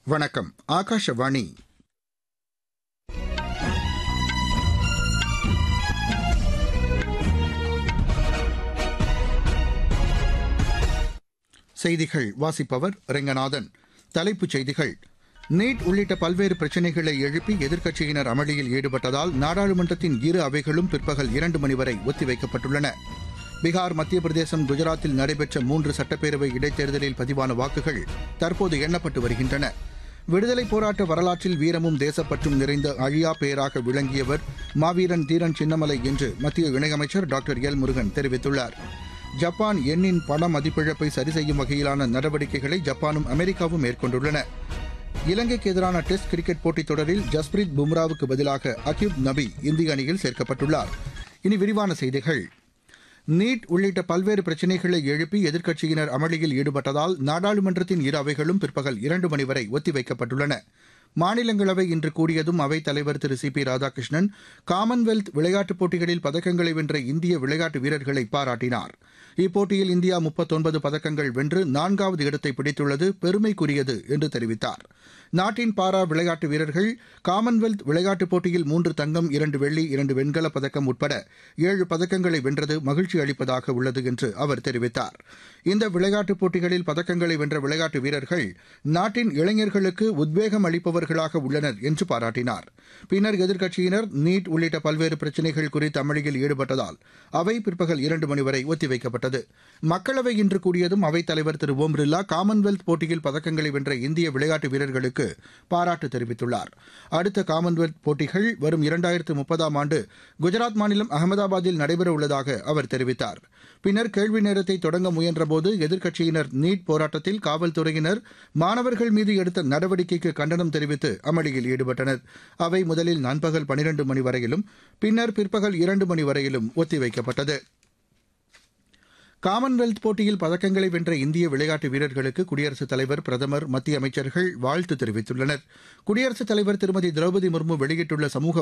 வணக்கம் ஆகாஷவாணி செய்திகள் வாசிப்பவர் ரெங்கநாதன் தலைப்புச் செய்திகள் நீட் உள்ளிட்ட பல்வேறு பிரச்சினைகளை எழுப்பி எதிர்க்கட்சியினர் அமளியில் ஈடுபட்டதால் நாடாளுமன்றத்தின் இரு அவைகளும் பிற்பகல் இரண்டு மணி வரை ஒத்திவைக்கப்பட்டுள்ளன பீகார் மத்திய பிரதேசம் குஜராத்தில் நடைபெற்ற மூன்று சட்டப்பேரவை இடைத்தேர்தலில் பதிவான வாக்குகள் தற்போது எண்ணப்பட்டு வருகின்றன விடுதலைப் போராட்ட வரலாற்றில் வீரமும் தேசப்பற்றும் நிறைந்த அழியா பெயராக விளங்கியவர் மாவீரன் தீரன் சின்னமலை என்று மத்திய இணையமைச்சர் டாக்டர் எல் முருகன் தெரிவித்துள்ளார் ஜப்பான் எண்ணின் பண மதிப்பிழப்பை சரி செய்யும் வகையிலான நடவடிக்கைகளை ஜப்பானும் அமெரிக்காவும் மேற்கொண்டுள்ளன இலங்கைக்கு எதிரான டெஸ்ட் கிரிக்கெட் போட்டித் தொடரில் ஜஸ்பிரீத் பும்ராவுக்கு பதிலாக அக்யூப் நபி இந்திய அணியில் சேர்க்கப்பட்டுள்ளார் இனி விரிவான செய்திகள் நீட் உள்ளிட்ட பல்வேறு பிரச்சினைகளை எழுப்பி எதிர்க்கட்சியினர் அமளியில் ஈடுபட்டதால் நாடாளுமன்றத்தின் இரு அவைகளும் பிற்பகல் இரண்டு மணி வரை ஒத்திவைக்கப்பட்டுள்ளன மாநிலங்களவை இன்று கூடியதும் அவைத் தலைவர் Thiru C P Radhakrishnan Commonwealth விளையாட்டுப் போட்டிகளில் பதக்கங்களை வென்ற இந்திய விளையாட்டு வீரர்களை பாராட்டினார் இப்போட்டியில் இந்தியா முப்பத்தொன்பது பதக்கங்கள் வென்று நான்காவது இடத்தை பிடித்துள்ளது பெருமைக்குரியது என்று தெரிவித்தார் நாட்டின் பாரா விளையாட்டு வீரர்கள் காமன்வெல்த் விளையாட்டுப் போட்டியில் மூன்று தங்கம் இரண்டு வெள்ளி இரண்டு வெண்கலப் பதக்கம் உட்பட ஏழு பதக்கங்களை வென்றது மகிழ்ச்சி அளிப்பதாக உள்ளது என்று அவர் தெரிவித்தார் இந்த விளையாட்டுப் போட்டிகளில் பதக்கங்களை வென்ற விளையாட்டு வீரர்கள் நாட்டின் இளைஞர்களுக்கு உத்வேகம் அளிப்பவர்களாக உள்ளனர் என்று பாராட்டினார் பின்னர் எதிர்க்கட்சியினர் நீட் உள்ளிட்ட பல்வேறு பிரச்சினைகள் குறித்து அமளியில் ஈடுபட்டதால் அவை பிற்பகல் இரண்டு மணி வரை ஒத்திவைக்கப்பட்டது மக்களவை இன்று கூடியதும் அவைத் தலைவர் திரு ஓம் பிர்லா காமன்வெல்த் போட்டியில் பதக்கங்களை வென்ற இந்திய விளையாட்டு வீரர்களுக்கு பாராட்டு தெரிவித்துள்ளார் அடுத்த காமன்வெல்த் போட்டிகள் வரும் இரண்டாயிரத்து முப்பதாம் ஆண்டு குஜராத் மாநிலம் அகமதாபாத்தில் நடைபெற உள்ளதாக அவர் தெரிவித்தார் பின்னர் கேள்வி நேரத்தை தொடங்க முயன்றபோது எதிர்க்கட்சியினர் நீட் போராட்டத்தில் காவல்துறையினர் மாணவர்கள் மீது எடுத்த நடவடிக்கைக்கு கண்டனம் தெரிவித்து அமளியில் ஈடுபட்டனர் அவை முதலில் நண்பகல் பனிரண்டு மணி வரையிலும் பின்னர் பிற்பகல் இரண்டு மணி வரையிலும் ஒத்திவைக்கப்பட்டது காமன்வெல்த் போட்டியில் பதக்கங்களை வென்ற இந்திய விளையாட்டு வீரர்களுக்கு குடியரசுத் தலைவர் பிரதமர் மத்திய அமைச்சர்கள் வாழ்த்து தெரிவித்துள்ளனர் குடியரசுத் தலைவர் திருமதி திரௌபதி முர்மு வெளியிட்டுள்ள சமூக